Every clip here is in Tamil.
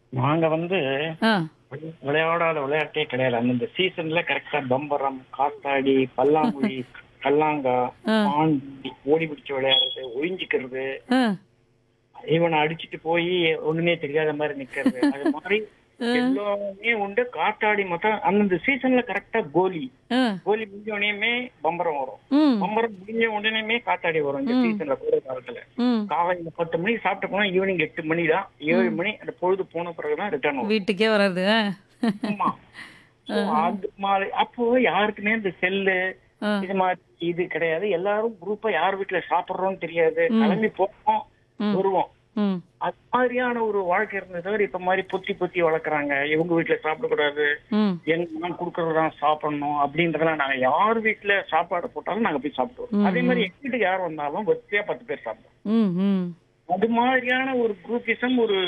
நாங்க வந்து ஆ விளை- விளையாடாத விளையாட்டே கிடையாது அந்தந்த சீசன்ல கரெக்டா பம்பரம் காத்தாடி பல்லாங்குழி கல்லாங்கா ஆ. பாண்டி ஓடி பிடிச்சு விளையாடுறது ஒழிஞ்சுக்கிறது ஆ இவனை அடிச்சிட்டு போய் ஒண்ணுமே தெரியாத மாதிரி நிக்கிறது அது மாதிரி எல்லாமே உண்டு காத்தாடி மொத்தம் அந்தந்த சீசன்ல கரெக்டா கோலி ஆ கோலி முடிஞ்ச உடனேயுமே பம்பரம் வரும் ம் பம்பரம் முடிஞ்ச உடனேயுமே காத்தாடி வரும் இந்த சீசன்ல கோடை காலத்துல ம் காலையில பத்து மணிக்கு சாப்பிட்டு போனா ஈவினிங் எட்டு மணி தான் ஏழு மணி அந்த பொழுது போன பிறகுதான் ரிட்டர்ன் வரும் வீட்டுக்கே வராது ஆ. ஆமா So, அது மாதிரி அப்போ யாருக்குமே இந்த செல்லு ஆ. இது மாதிரி இது கிடையாது எல்லாரும் குரூப்பா யார் வீட்டுல சாப்பிடுறோம்னு தெரியாது கிளம்பி போவோம் வருவோம் ம் அது மாதிரியான ஒரு வாழ்க்கை இருந்தது தவிர இப்ப மாதிரி பொத்தி பொத்தி வளர்க்குறாங்க இவங்க வீட்டுல சாப்பிடக்கூடாது ம் எங்க நான் கொடுக்கறதுதான் சாப்பிடணும் அப்படின்றதெல்லாம் நாங்க யார் வீட்டுல சாப்பாடு போட்டாலும் நாங்க போய் சாப்பிடுவோம் அதே மாதிரி எங்க வீட்டுக்கு யார் வந்தாலும் வரிசையா பத்து பேர் சாப்பிடுவோம் ம் ம் அது மாதிரியான ஒரு குரூப்பிசம் ஒரு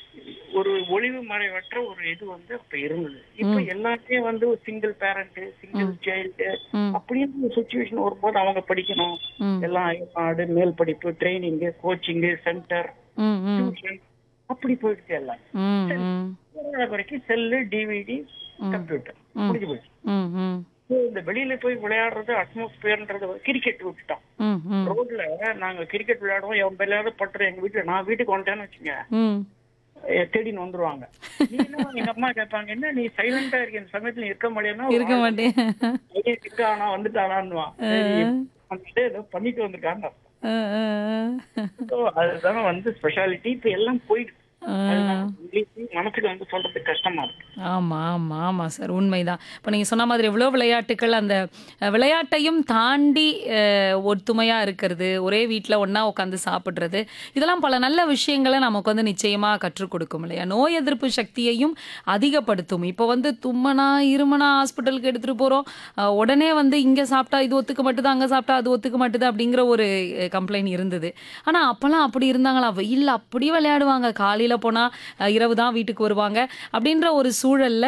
ஒரு ஒளிவு மறைவற்ற ஒரு இது வந்து அப்ப இருந்தது இப்ப எல்லாத்தையுமே வந்து ஒரு சிங்கிள் பேரண்ட் சிங்கிள் சைல்டு ம். அப்படின்னு ஒரு சுச்சுவேஷன் வரும்போது அவங்க படிக்கணும் ம். எல்லாம் அயல்நாடு மேல் படிப்பு ட்ரைனிங் கோச்சிங் சென்டர் ம் ம் டியூஷன் அப்படி போயிடுச்சு எல்லாம் ம் ம் கொரோனா வரைக்கும் செல்லு டிவிடி கம்ப்யூட்டர் முடிஞ்சு போயிடுச்சு ம் ம் So, இந்த வெளியில போய் விளையாடுறது அட்மாஸ்பியர்ன்றது கிரிக்கெட் விட்டுட்டோம் ம் ம் ரோட்ல நாங்க கிரிக்கெட் விளையாடுவோம் என் பேர்லாவது பட்டுற எங்க வீட்டுல நான் வீட்டுக்கு வந்துட்டேன்னு வச்சுங்க ம் எ- தேடின்னு வந்துருவாங்க நீ என்ன எங்க அம்மா கேட்பாங்க என்ன நீ சைலண்டா இருக்க இந்த சமயத்துல இருக்க முடியும்னா இருக்க மாட்டேன் இருக்கானா வந்துட்டானான்னுவான் சரி, வந்துட்டு ஏதோ பண்ணிட்டு வந்திருக்கான்னு அர்த்தம். ஆ, ஆ, ஆ. So, அதுதான் வந்து ஸ்பெஷாலிட்டி இப்ப எல்லாம் போயிடுச்சு ஆ. அதுதான் உங்களுக்கு மனசுக்கு வந்து சொல்றது கஷ்டமா இருக்கு ஆமா ஆமா ஆமா சார் உண்மைதான் இப்போ நீங்க சொன்ன மாதிரி எவ்வளோ விளையாட்டுகள் அந்த அஹ், விளையாட்டையும் தாண்டி அஹ், ஒத்துமையா இருக்கிறது ஒரே வீட்டில் ஒண்ணா உட்காந்து சாப்பிட்றது இதெல்லாம் பல நல்ல விஷயங்களை நமக்கு வந்து நிச்சயமா கற்றுக் கொடுக்கும் இல்லையா நோய் எதிர்ப்பு சக்தியையும் அதிகப்படுத்தும் இப்போ வந்து தும்மனா இருமனா ஹாஸ்பிட்டலுக்கு எடுத்துட்டு போறோம் அஹ், உடனே வந்து இங்க சாப்பிட்டா இது ஒத்துக்க மாட்டுது அங்க சாப்பிட்டா அது ஒத்துக்க மாட்டுது அப்படிங்கிற ஒரு கம்ப்ளைண்ட் இருந்தது ஆனா அப்பெல்லாம் அப்படி இருந்தாங்களா வெயில் அப்படி விளையாடுவாங்க காலையில போனா அஹ், இரவு தான் வீட்டுக்கு வருவாங்க அப்படின்ற ஒரு சூழல்ல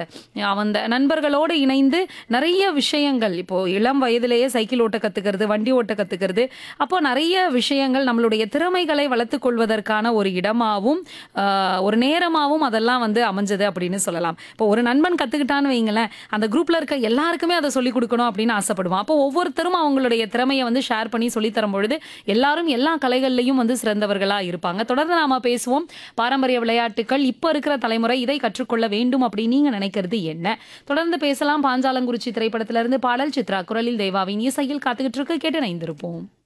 அந்த நண்பர்களோடு இணைந்து நிறைய விஷயங்கள் இப்போ இளம் வயதிலேயே சைக்கிள் ஓட்ட கத்துக்கிறது வண்டி ஓட்ட கத்துக்கிறது அப்போ நிறைய விஷயங்கள் நம்மளுடைய திறமைகளை வளர்த்துக் கொள்வதற்கான ஒரு இடமாவும் ஆஹ், ஒரு நேரமாவும் அதெல்லாம் வந்து அமைஞ்சது அப்படின்னு சொல்லலாம் இப்போ ஒரு நண்பன் கத்துக்கிட்டான்னு வைங்களேன் அந்த குரூப்ல இருக்க எல்லாருக்குமே அதை சொல்லிக் கொடுக்கணும் அப்படின்னு ஆசைப்படுவான் அப்போ ஒவ்வொருத்தரும் அவங்களுடைய திறமையை வந்து ஷேர் பண்ணி சொல்லித் தரும் பொழுது எல்லாரும் எல்லா கலைகள்லையும் வந்து சிறந்தவர்களா இருப்பாங்க தொடர்ந்து நாம பேசுவோம் பாரம்பரிய விளையாட்டுகள் இப்போ இருக்கிற தலைமுறை இதை கற்றுக்கொள்ள வேண்டும் அப்படின்னு நீங்க நினைக்கிறது என்ன தொடர்ந்து பேசலாம் பாஞ்சாலங்குறிச்சி திரைப்படத்திலிருந்து பாடல் சித்ரா குரலில் தேவாவின் இசையில் காத்துக்கிட்டு இருக்கு கேட்டு இணைந்திருப்போம்